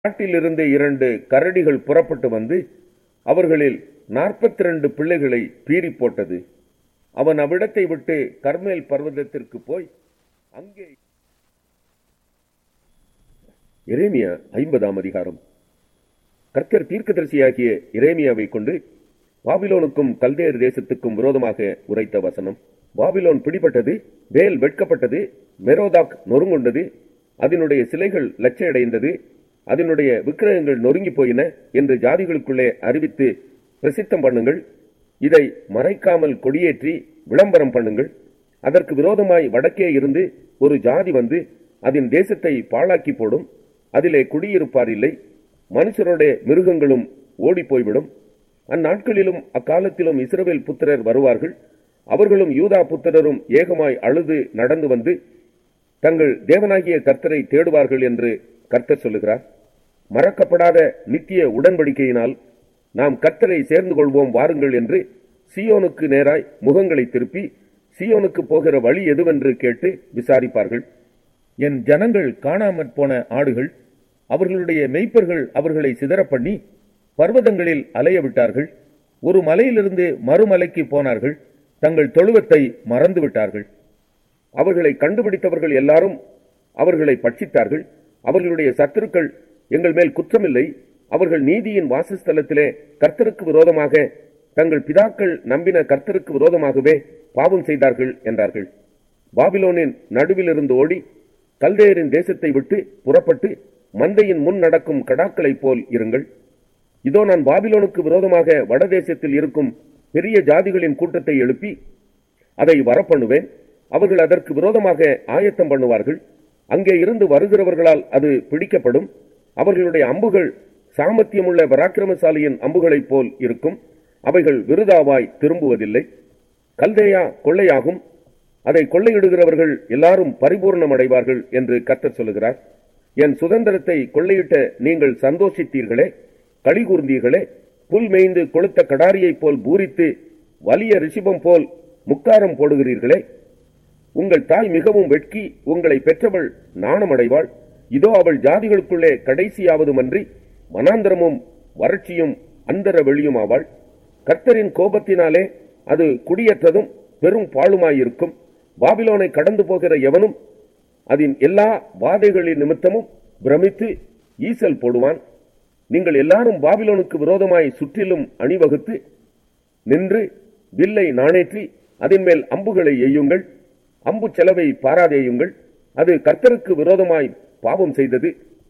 காட்டிலிருந்து இரண்டு கரடிகள் புறப்பட்டு வந்து அவர்களில் நாற்பத்தி ரெண்டு பிள்ளைகளை பீறி போட்டது அவன் அவ்விடத்தை விட்டு கர்மேல் பர்வதத்திற்கு போய் அங்கே எரேமியா ஐம்பதாம் அதிகாரம் கர்த்தர் தீர்க்கதரிசியாகிய எரேமியாவை கொண்டு பாபிலோனுக்கும் கல்தேர் தேசத்துக்கும் விரோதமாக உரைத்த வசனம் பாபிலோன் பிடிபட்டது வேல் வெட்கப்பட்டது மெரோதாக் நொறுங்குண்டது அதனுடைய சிலைகள் லட்சையடைந்தது அதனுடைய விக்கிரகங்கள் நொறுங்கி போயின என்று ஜாதிகளுக்குள்ளே அறிவித்து பிரசித்தம் பண்ணுங்கள் இதை மறைக்காமல் கொடியேற்றி விளம்பரம் பண்ணுங்கள் அதற்கு விரோதமாய் வடக்கே இருந்து ஒரு ஜாதி வந்து அதன் தேசத்தை பாழாக்கி போடும் அதிலே குடியிருப்பார் இல்லை மனுஷருடைய மிருகங்களும் ஓடி போய்விடும் அந்நாட்களிலும் அக்காலத்திலும் இஸ்ரவேல் புத்திரர் வருவார்கள் அவர்களும் யூதா புத்திரரும் ஏகமாய் அழுது நடந்து வந்து தங்கள் தேவனாகிய கர்த்தரை தேடுவார்கள் என்று கர்த்தர் சொல்லுகிறார் மறக்கப்படாத நித்திய உடன்படிக்கையினால் நாம் கர்த்தரை சேர்ந்து கொள்வோம் வாருங்கள் என்று சியோனுக்கு நேராய் முகங்களை திருப்பி சியோனுக்கு போகிற வழி எதுவென்று கேட்டு விசாரிப்பார்கள் என் ஜனங்கள் காணாமற் போன ஆடுகள் அவர்களுடைய மெய்ப்பர்கள் அவர்களை சிதறப் பண்ணி பர்வதங்களில் அலைய விட்டார்கள் ஒரு மலையிலிருந்து மறுமலைக்கு போனார்கள் தங்கள் தொழுவத்தை மறந்து விட்டார்கள் அவர்களை கண்டுபிடித்தவர்கள் எல்லாரும் அவர்களை பட்சித்தார்கள் அவர்களுடைய சத்துருக்கள் எங்கள் மேல் குற்றமில்லை அவர்கள் நீதியின் வாசஸ்தலத்திலே கர்த்தருக்கு விரோதமாக தங்கள் பிதாக்கள் நம்பின கர்த்தருக்கு விரோதமாகவே பாவம் செய்தார்கள் என்றார்கள் பாபிலோனின் நடுவிலிருந்து ஓடி கல்தேயரின் தேசத்தை விட்டு புறப்பட்டு மந்தையின் முன் நடக்கும் கடாக்களைப் போல் இருங்கள் இதோ நான் பாபிலோனுக்கு விரோதமாக வடதேசத்தில் இருக்கும் பெரிய ஜாதிகளின் கூட்டத்தை எழுப்பி அதை வரப்பண்ணுவேன் அவர்கள் அதற்கு விரோதமாக ஆயத்தம் பண்ணுவார்கள் அங்கே இருந்து வருகிறவர்களால் அது பிடிக்கப்படும் அவர்களுடைய அம்புகள் சாமர்த்தியமுள்ள பராக்கிரமசாலியின் அம்புகளைப் போல் இருக்கும் அவைகள் விருதாவாய் திரும்புவதில்லை கல்தேயா கொள்ளையாகும் அதை கொள்ளையிடுகிறவர்கள் எல்லாரும் பரிபூர்ணம் அடைவார்கள் என்று கர்த்தர் சொல்லுகிறார் என் சுதந்திரத்தை கொள்ளையிட்ட நீங்கள் சந்தோஷித்தீர்களே களி கூர்ந்தீர்களே புல் மேய்ந்து கொளுத்த கடாரியைப் போல் பூரித்து வலிய ரிஷிபம் போல் முக்காரம் போடுகிறீர்களே உங்கள் தாய் மிகவும் வெட்கி உங்களை பெற்றவள் நாணமடைவாள் இதோ அவள் ஜாதிகளுக்குள்ளே கடைசியாவதுமன்றி மனாந்தரமும் வறட்சியும் அந்தர வெளியுமாவாள் கர்த்தரின் கோபத்தினாலே அது குடியற்றதும் பெரும் பாழுமாயிருக்கும் பாபிலோனை கடந்து போகிற எவனும் அதன் எல்லா வாதைகளின் நிமித்தமும் பிரமித்து ஈசல் போடுவான் நீங்கள் எல்லாரும் பாபிலோனுக்கு விரோதமாய் சுற்றிலும் அணிவகுத்து நின்று வில்லை நாணேற்றி அதன் மேல் அம்புகளை எய்யுங்கள் அம்பு செலவை பாராதேயுங்கள் அது கர்த்தருக்கு விரோதமாய் பாவம் செய்தது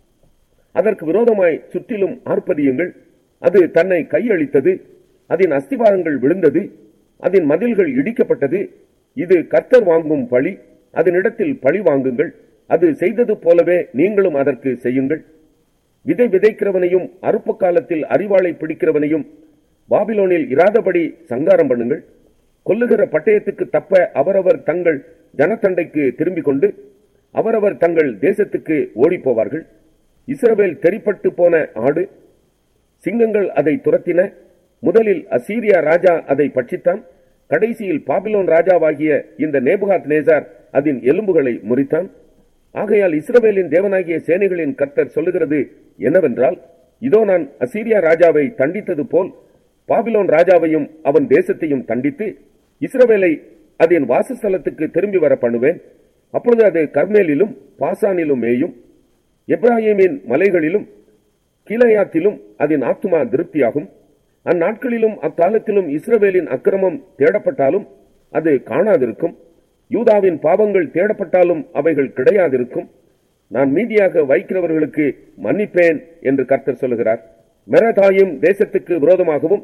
அதற்கு விரோதமாய் சுற்றிலும் ஆர்ப்பரியுங்கள் அது தன்னை கையளித்தது அதன் அஸ்திவாரங்கள் விழுந்தது அதன் மதில்கள் இடிக்கப்பட்டது இது கர்த்தர் வாங்கும் பழி அதனிடத்தில் பழி வாங்குங்கள் அது செய்தது போலவே நீங்களும் அதற்கு செய்யுங்கள் விதை விதைக்கிறவனையும் அறுப்பு காலத்தில் அறிவாளை பிடிக்கிறவனையும் பாபிலோனில் இராதபடி சங்காரம் பண்ணுங்கள் கொல்லுகிற பட்டயத்துக்கு தப்ப அவரவர் தங்கள் ஜனத்தண்டைக்கு திரும்பிக் கொண்டு அவரவர் தங்கள் தேசத்துக்கு ஓடிப்போவார்கள் இஸ்ரவேல் தெரிப்பட்டு போன ஆடு சிங்கங்கள் அதை துரத்தின முதலில் அசீரியா ராஜா அதை பட்சித்தான் கடைசியில் பாபிலோன் ராஜாவாகிய இந்த நேபுகாத் நேசார் அதன் எலும்புகளை முறித்தான் ஆகையால் இஸ்ரவேலின் தேவனாகிய சேனைகளின் கர்த்தர் சொல்லுகிறது என்னவென்றால் இதோ நான் அசீரியா ராஜாவை தண்டித்தது போல் பாபிலோன் ராஜாவையும் அவன் தேசத்தையும் தண்டித்து இஸ்ரவேலை அதன் வாசஸ்தலத்துக்கு திரும்பி வர பண்ணுவேன் அப்பொழுது அது கர்மேலிலும் பாசானிலும் மேயும் எப்ராஹிமின் மலைகளிலும் கீழையாத்திலும் அதன் ஆத்துமா திருப்தியாகும் அந்நாட்களிலும் அக்காலத்திலும் இஸ்ரவேலின் அக்கிரமம் தேடப்பட்டாலும் அது காணாதிருக்கும் யூதாவின் பாவங்கள் தேடப்பட்டாலும் அவைகள் கிடையாதிருக்கும் நான் மீதியாக வைக்கிறவர்களுக்கு மன்னிப்பேன் என்று கர்த்தர் சொல்லுகிறார் மெரதாயும் தேசத்துக்கு விரோதமாகவும்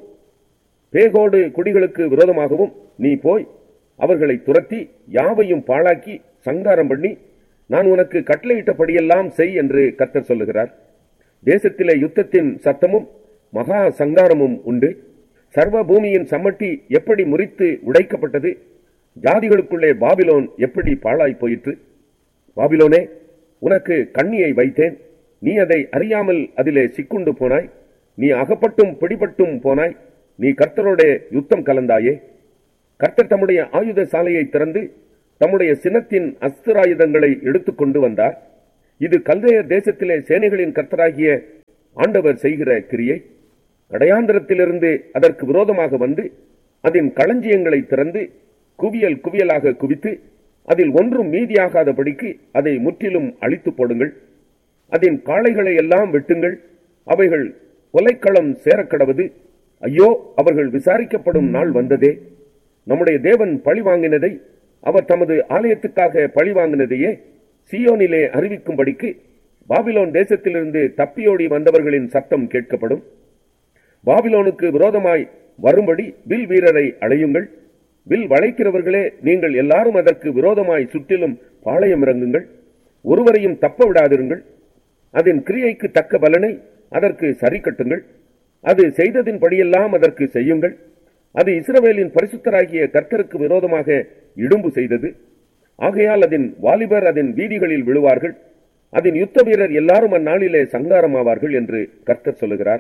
பேகோடு குடிகளுக்கு விரோதமாகவும் நீ போய் அவர்களை துரத்தி யாவையும் பாழாக்கி சங்காரம் பண்ணி நான் உனக்கு கட்டளையிட்டபடியெல்லாம் செய் என்று கர்த்தர் சொல்லுகிறார் தேசத்திலே யுத்தத்தின் சத்தமும் மகா சங்காரமும் உண்டு சர்வ பூமியின் சம்மட்டி எப்படி முறித்து உடைக்கப்பட்டது ஜாதிகளுக்குள்ளே பாபிலோன் எப்படி பாழாய் போயிற்று பாபிலோனே உனக்கு கண்ணியை வைத்தேன் நீ அதை அறியாமல் அதிலே சிக்குண்டு போனாய் நீ அகப்பட்டும் பிடிபட்டும் போனாய் நீ கர்த்தரோட யுத்தம் கலந்தாயே கர்த்தர் தம்முடைய ஆயுத சாலையை திறந்து தம்முடைய சினத்தின் அஸ்திராயுதங்களை எடுத்துக்கொண்டு வந்தார் இது கல்தேய தேசத்திலே சேனைகளின் கர்த்தராகிய ஆண்டவர் செய்கிற கிரியை கடையாந்திரத்திலிருந்து அதற்கு விரோதமாக வந்து அதன் களஞ்சியங்களை திறந்து குவியல் குவியலாக குவித்து அதில் ஒன்றும் மீதியாகாதபடிக்கு அதை முற்றிலும் அழித்து போடுங்கள் அதன் காளைகளை எல்லாம் வெட்டுங்கள் அவைகள் கொலைக்களம் சேரக்கடவது ஐயோ அவர்கள் விசாரிக்கப்படும் நாள் வந்ததே நம்முடைய தேவன் பழி வாங்கினதை அவர் தமது ஆலயத்துக்காக பழி வாங்கினதையே சியோனிலே அறிவிக்கும்படிக்கு பாபிலோன் தேசத்திலிருந்து தப்பியோடி வந்தவர்களின் சத்தம் கேட்கப்படும் பாபிலோனுக்கு விரோதமாய் வரும்படி வில் வீரரை அழையுங்கள் வில் வளைக்கிறவர்களே நீங்கள் எல்லாரும் அதற்கு விரோதமாய் சுற்றிலும் பாளையம் இறங்குங்கள் ஒருவரையும் தப்ப விடாதிருங்கள் அதன் கிரியைக்கு தக்க பலனை அதற்கு சரி கட்டுங்கள் அது செய்ததின் படியெல்லாம் அதற்கு செய்யுங்கள் அது இஸ்ரவேலின் பரிசுத்தராகிய கர்த்தருக்கு விரோதமாக இடும்பு செய்தது ஆகையால் அதன் வாலிபர் அதன் வீதிகளில் விழுவார்கள் அதன் யுத்த வீரர் எல்லாரும் அந்நாளிலே சங்காரமாவார்கள் என்று கர்த்தர் சொல்லுகிறார்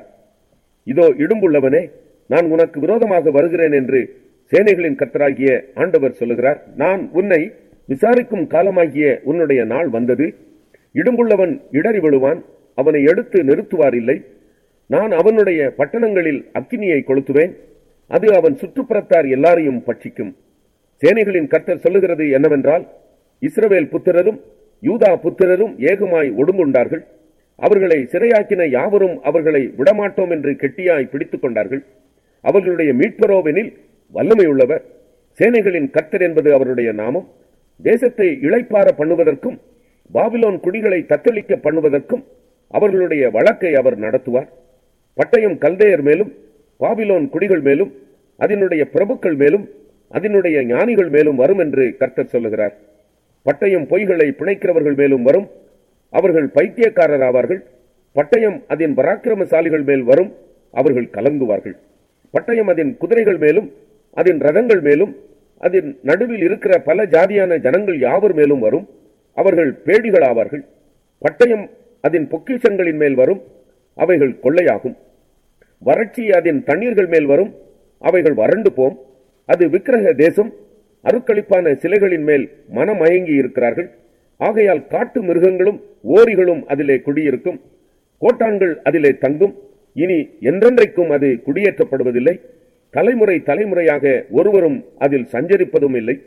இதோ இடும்புள்ளவனே நான் உனக்கு விரோதமாக வருகிறேன் என்று சேனைகளின் கர்த்தராகிய ஆண்டவர் சொல்லுகிறார் நான் உன்னை விசாரிக்கும் காலமாகிய உன்னுடைய நாள் வந்தது இடும்புள்ளவன் இடறி விழுவான் அவனை எடுத்து நிறுத்துவார் இல்லை நான் அவனுடைய பட்டணங்களில் அக்கினியை கொளுத்துவேன் அது அவன் சுற்றுப்புறத்தார் எல்லாரையும் பட்சிக்கும் சேனைகளின் கர்த்தர் சொல்லுகிறது என்னவென்றால் இஸ்ரவேல் புத்திரரும் யூதா புத்திரரும் ஏகமாய் ஒடுங்குண்டார்கள் அவர்களை சிறையாக்கின யாவரும் அவர்களை விடமாட்டோம் என்று கெட்டியாய் பிடித்துக் கொண்டார்கள் அவர்களுடைய மீட்பரோவெனில் வல்லமையுள்ளவர் சேனைகளின் கர்த்தர் என்பது அவருடைய நாமம் தேசத்தை இளைப்பார பண்ணுவதற்கும் பாபிலோன் குடிகளை தத்தளிக்க பண்ணுவதற்கும் அவர்களுடைய வழக்கை அவர் நடத்துவார் பட்டயம் கல்தேயர் மேலும் பாபிலோன் குடிகள் மேலும் அதனுடைய பிரபுக்கள் மேலும் அதனுடைய ஞானிகள் மேலும் வரும் என்று கர்த்தர் சொல்லுகிறார் பட்டயம் பொய்களை பிணைக்கிறவர்கள் மேலும் வரும் அவர்கள் பைத்தியக்காரர் ஆவார்கள் பட்டயம் அதன் பராக்கிரமசாலிகள் மேல் வரும் அவர்கள் கலங்குவார்கள் பட்டயம் அதன் குதிரைகள் மேலும் அதன் ரதங்கள் மேலும் அதன் நடுவில் இருக்கிற பல ஜாதியான ஜனங்கள் யாவர் மேலும் வரும் அவர்கள் பேடிகள் ஆவார்கள் பட்டயம் அதன் பொக்கிஷங்களின் மேல் வரும் அவைகள் கொள்ளையாகும் வறட்சி அதன் தண்ணீர்கள் மேல் வரும் அவைகள் வறண்டு போம் அது விக்கிரக தேசம் அருக்களிப்பான சிலைகளின் மேல் மனமயங்கி இருக்கிறார்கள் ஆகையால் காட்டு மிருகங்களும் ஓரிகளும் அதிலே குடியிருக்கும் கோட்டான்கள் அதிலே தங்கும் இனி என்றென்றைக்கும் அது குடியேற்றப்படுவதில்லை தலைமுறை தலைமுறையாக ஒருவரும் அதில் சஞ்சரிப்பதும் இல்லை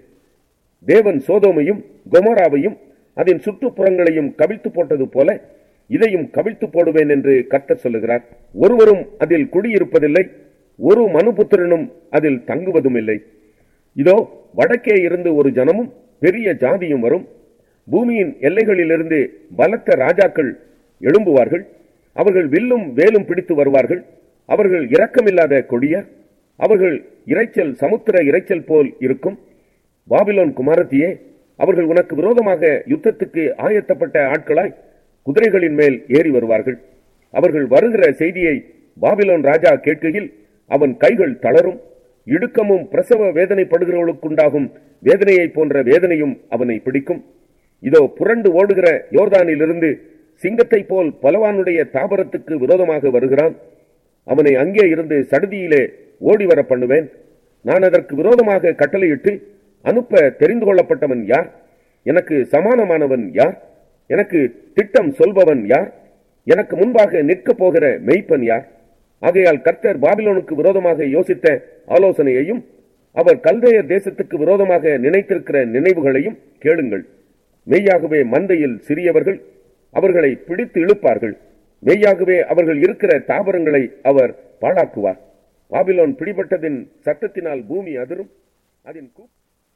தேவன் சோதோமையும் கொமோராவையும் அதன் சுற்றுப்புறங்களையும் கவிழ்த்து போட்டது போல இதையும் கவிழ்த்து போடுவேன் என்று கர்த்தர் சொல்லுகிறார் ஒருவரும் அதில் குடியிருப்பதில்லை ஒரு மனுபுத்திரனும் அதில் தங்குவதும் இல்லை இதோ வடக்கே இருந்து ஒரு ஜனமும் பெரிய ஜாதியும் வரும் பூமியின் எல்லைகளிலிருந்து பலத்த ராஜாக்கள் எழும்புவார்கள் அவர்கள் வில்லும் வேலும் பிடித்து வருவார்கள் அவர்கள் இரக்கமில்லாத கொடியர் அவர்கள் இரைச்சல் சமுத்திர இரைச்சல் போல் இருக்கும் பாபிலோன் குமாரத்தியே அவர்கள் உனக்கு விரோதமாக யுத்தத்துக்கு ஆயத்தப்பட்ட ஆட்களாய் குதிரைகளின் மேல் ஏறி வருவார்கள் அவர்கள் வருகிற செய்தியை பாபிலோன் ராஜா கேட்கையில் அவன் கைகள் தளரும் இடுக்கமும் பிரசவ வேதனைப்படுகிறவர்களுக்குண்டாகும் வேதனையைப் போன்ற வேதனையும் அவனை பிடிக்கும் இதோ புரண்டு ஓடுகிற யோர்தானிலிருந்து சிங்கத்தைப் போல் பலவானுடைய தாபரத்துக்கு விரோதமாக வருகிறான் அவனை அங்கே இருந்து சடுதியிலே ஓடி வர பண்ணுவேன் நான் அதற்கு விரோதமாக கட்டளையிட்டு அனுப்ப தெரிந்து கொள்ளப்பட்டவன் யார் எனக்கு சமானமானவன் யார் எனக்கு திட்டம் சொல்பவன் யார் எனக்கு முன்பாக நிற்கப் போகிற மெய்ப்பன் யார் ஆகையால் கர்த்தர் பாபிலோனுக்கு விரோதமாக யோசித்த ஆலோசனையையும் அவர் கல்தேயர் தேசத்துக்கு விரோதமாக நினைத்திருக்கிற நினைவுகளையும் கேளுங்கள் மெய்யாகவே மந்தையில் சிறியவர்கள் அவர்களை பிடித்து இழுப்பார்கள் மெய்யாகவே அவர்கள் இருக்கிற தாவரங்களை அவர் பாழாக்குவார் பாபிலோன் பிடிபட்டதின் சத்தத்தினால் பூமி அதிரும் அதன் கூ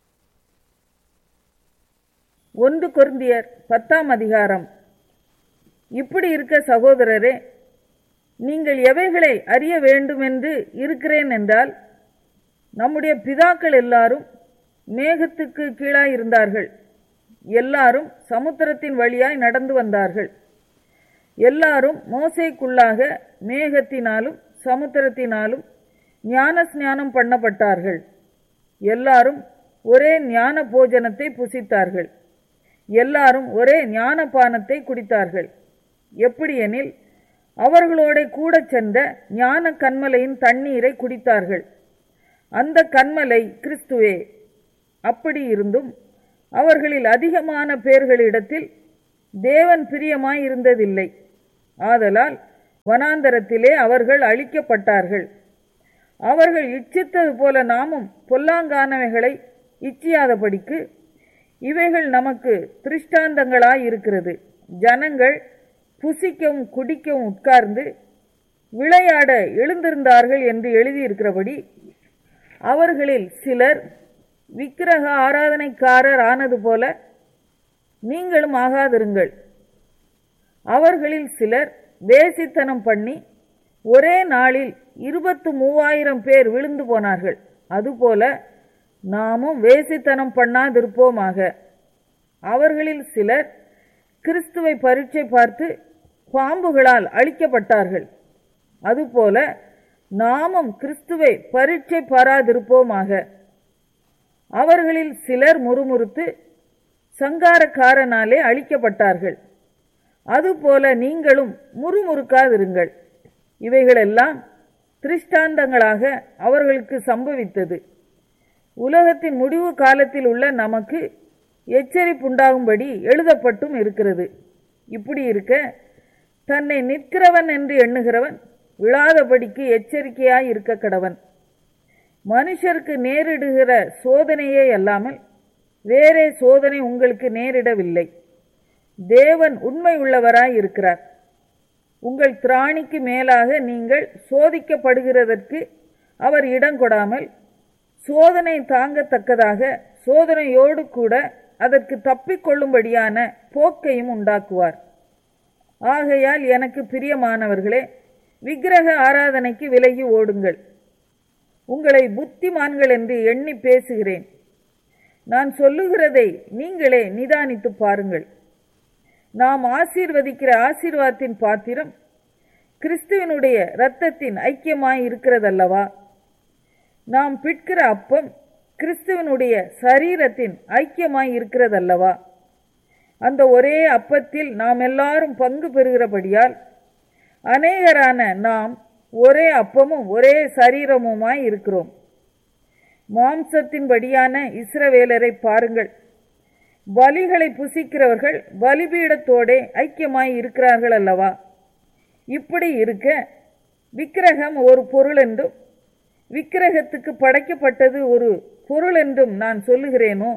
ஒன்று கொருந்தியர் பத்தாம் அதிகாரம் இப்படி இருக்க சகோதரரே நீங்கள் எவைகளை அறிய வேண்டுமென்று இருக்கிறேன் என்றால் நம்முடைய பிதாக்கள் எல்லாரும் மேகத்துக்கு கீழாய் இருந்தார்கள் எல்லாரும் சமுத்திரத்தின் வழியாய் நடந்து வந்தார்கள் எல்லாரும் மோசைக்குள்ளாக மேகத்தினாலும் சமுத்திரத்தினாலும் ஞான ஸ்நானம் பண்ணப்பட்டார்கள் எல்லாரும் ஒரே ஞான போஜனத்தை புசித்தார்கள் எல்லாரும் ஒரே ஞான பானத்தை குடித்தார்கள் எப்படியெனில் அவர்களோட கூட சென்ற ஞான கண்மலையின் தண்ணீரை குடித்தார்கள் அந்த கண்மலை கிறிஸ்துவே அப்படி இருந்தும் அவர்களில் அதிகமான பேர்களிடத்தில் தேவன் பிரியமாய் இருந்ததில்லை ஆதலால் வனாந்தரத்திலே அவர்கள் அழிக்கப்பட்டார்கள் அவர்கள் இச்சித்தது போல நாமும் பொல்லாங்கானவைகளை இச்சியாதபடிக்கு இவைகள் நமக்கு திருஷ்டாந்தங்களாய் இருக்கிறது ஜனங்கள் புசிக்கவும் குடிக்கவும் உட்கார்ந்து விளையாட எழுந்திருந்தார்கள் என்று எழுதியிருக்கிறபடி அவர்களில் சிலர் விக்கிரக ஆராதனைக்காரர் ஆனது போல நீங்களும் ஆகாதிருங்கள் அவர்களில் சிலர் வேசித்தனம் பண்ணி ஒரே நாளில் இருபத்து மூவாயிரம் பேர் விழுந்து போனார்கள் அதுபோல நாமும் வேசித்தனம் பண்ணாதிருப்போமாக அவர்களில் சிலர் கிறிஸ்துவை பரீட்சை பார்த்து பாம்புகளால் அழிக்கப்பட்டார்கள் அதுபோல நாமும் கிறிஸ்துவை பரீட்சை பாராதிருப்போமாக அவர்களில் சிலர் முறுமுறுத்து சங்காரக்காரனாலே அழிக்கப்பட்டார்கள் அதுபோல நீங்களும் முறுமுறுக்காதிருங்கள் இவைகளெல்லாம் திருஷ்டாந்தங்களாக அவர்களுக்கு சம்பவித்தது உலகத்தின் முடிவு காலத்தில் உள்ள நமக்கு எச்சரிப்புண்டாகும்படி எழுதப்பட்டும் இருக்கிறது இப்படி இருக்க தன்னை நிற்கிறவன் என்று எண்ணுகிறவன் விழாதபடிக்கு எச்சரிக்கையாய் இருக்க கடவன் மனுஷருக்கு நேரிடுகிற சோதனையே அல்லாமல் வேறே சோதனை உங்களுக்கு நேரிடவில்லை தேவன் உண்மை உள்ளவராய் இருக்கிறார் உங்கள் திராணிக்கு மேலாக நீங்கள் சோதிக்கப்படுகிறதற்கு அவர் இடம் கொடாமல் சோதனை தாங்கத்தக்கதாக சோதனையோடு கூட அதற்கு தப்பிக்கொள்ளும்படியான போக்கையும் உண்டாக்குவார் ஆகையால் எனக்கு பிரியமானவர்களே விக்கிரக ஆராதனைக்கு விலகி ஓடுங்கள் உங்களை புத்திமான்கள் என்று எண்ணி பேசுகிறேன் நான் சொல்லுகிறதை நீங்களே நிதானித்து பாருங்கள் நாம் ஆசீர்வதிக்கிற ஆசீர்வாதத்தின் பாத்திரம் கிறிஸ்துவனுடைய இரத்தத்தின் ஐக்கியமாய் இருக்கிறதல்லவா நாம் பிட்கிற அப்பம் கிறிஸ்துவனுடைய சரீரத்தின் ஐக்கியமாய் இருக்கிறதல்லவா அந்த ஒரே அப்பத்தில் நாம் எல்லாரும் பங்கு பெறுகிறபடியால் அநேகரான நாம் ஒரே அப்பமும் ஒரே சரீரமுமாய் இருக்கிறோம் மாம்சத்தின்படியான இஸ்ரவேலரை பாருங்கள் பலிகளை புசிக்கிறவர்கள் பலிபீடத்தோடே ஐக்கியமாய் இருக்கிறார்கள் அல்லவா இப்படி இருக்க விக்கிரகம் ஒரு பொருள் என்றும் விக்கிரகத்துக்கு படைக்கப்பட்டது ஒரு பொருள் என்றும் நான் சொல்லுகிறேனோ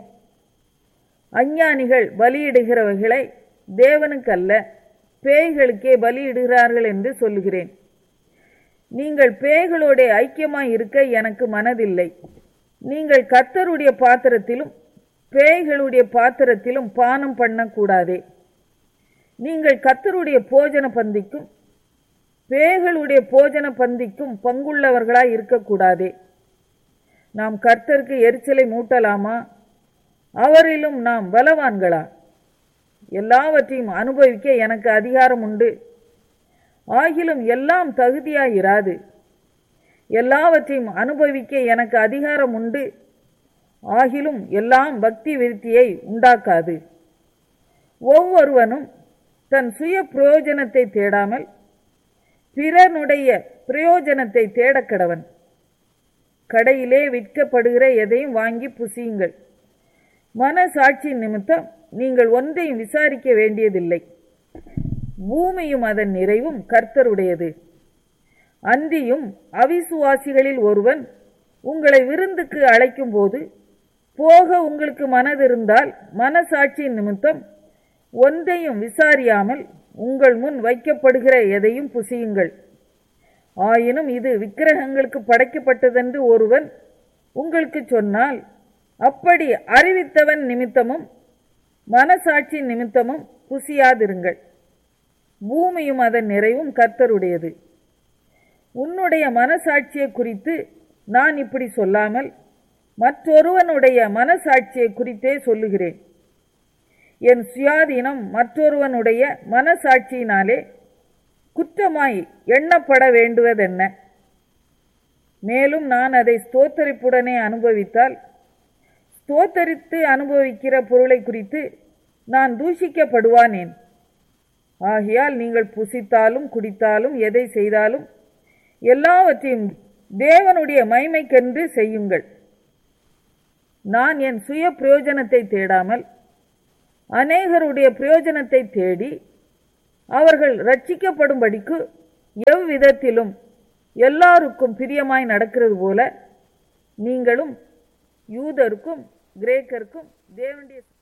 அஞ்ஞானிகள் பலியிடுகிறவர்களை தேவனுக்கல்ல பேய்களுக்கே பலியிடுகிறார்கள் என்று சொல்லுகிறேன் நீங்கள் பேய்களோட ஐக்கியமாய் இருக்க எனக்கு மனதில்லை நீங்கள் கர்த்தருடைய பாத்திரத்திலும் பேய்களுடைய பாத்திரத்திலும் பானம் பண்ணக்கூடாதே நீங்கள் கர்த்தருடைய போஜன பந்திக்கும் பேய்களுடைய போஜன பந்திக்கும் பங்குள்ளவர்களாய் இருக்கக்கூடாதே நாம் கர்த்தருக்கு எரிச்சலை மூட்டலாமா அவரிலும் நாம் பலவான்களா எல்லாவற்றையும் அனுபவிக்க எனக்கு அதிகாரம் உண்டு ஆகிலும் எல்லாம் தகுதியாயிராது எல்லாவற்றையும் அனுபவிக்க எனக்கு அதிகாரம் உண்டு ஆகிலும் எல்லாம் பக்தி விருத்தியை உண்டாக்காது ஒவ்வொருவனும் தன் சுய பிரயோஜனத்தை தேடாமல் பிறனுடைய பிரயோஜனத்தை தேடக்கடவன் கடையிலே விற்கப்படுகிற எதையும் வாங்கி புசியுங்கள் மனசாட்சி நிமித்தம் நீங்கள் ஒன்றையும் விசாரிக்க வேண்டியதில்லை பூமியும் அதன் நிறைவும் கர்த்தருடையது அந்தியும் அவிசுவாசிகளில் ஒருவன் உங்களை விருந்துக்கு அழைக்கும்போது போக உங்களுக்கு மனதிருந்தால் மனசாட்சியின் நிமித்தம் ஒன்றையும் விசாரியாமல் உங்கள் முன் வைக்கப்படுகிற எதையும் புசியுங்கள் ஆயினும் இது விக்கிரகங்களுக்கு படைக்கப்பட்டதென்று ஒருவன் உங்களுக்கு சொன்னால் அப்படி அறிவித்தவன் நிமித்தமும் மனசாட்சி நிமித்தமும் புசியாதிருங்கள் பூமியும் அதன் நிறைவும் கர்த்தருடையது உன்னுடைய மனசாட்சியை குறித்து நான் இப்படி சொல்லாமல் மற்றொருவனுடைய மனசாட்சியை குறித்தே சொல்லுகிறேன் என் சுயாதீனம் மற்றொருவனுடைய மனசாட்சியினாலே குற்றமாய் எண்ணப்பட வேண்டுவதென்ன மேலும் நான் அதை ஸ்தோத்தரிப்புடனே அனுபவித்தால் ஸ்தோத்தரித்து அனுபவிக்கிற பொருளை குறித்து நான் தூஷிக்கப்படுவானேன் ஆகையால் நீங்கள் புசித்தாலும் குடித்தாலும் எதை செய்தாலும் எல்லாவற்றையும் தேவனுடைய மைமைக்கென்று செய்யுங்கள் நான் என் சுய பிரயோஜனத்தை தேடாமல் அநேகருடைய பிரயோஜனத்தை தேடி அவர்கள் ரட்சிக்கப்படும்படிக்கு எவ்விதத்திலும் எல்லாருக்கும் பிரியமாய் நடக்கிறது போல நீங்களும் யூதருக்கும் கிரேக்கருக்கும் தேவனுடைய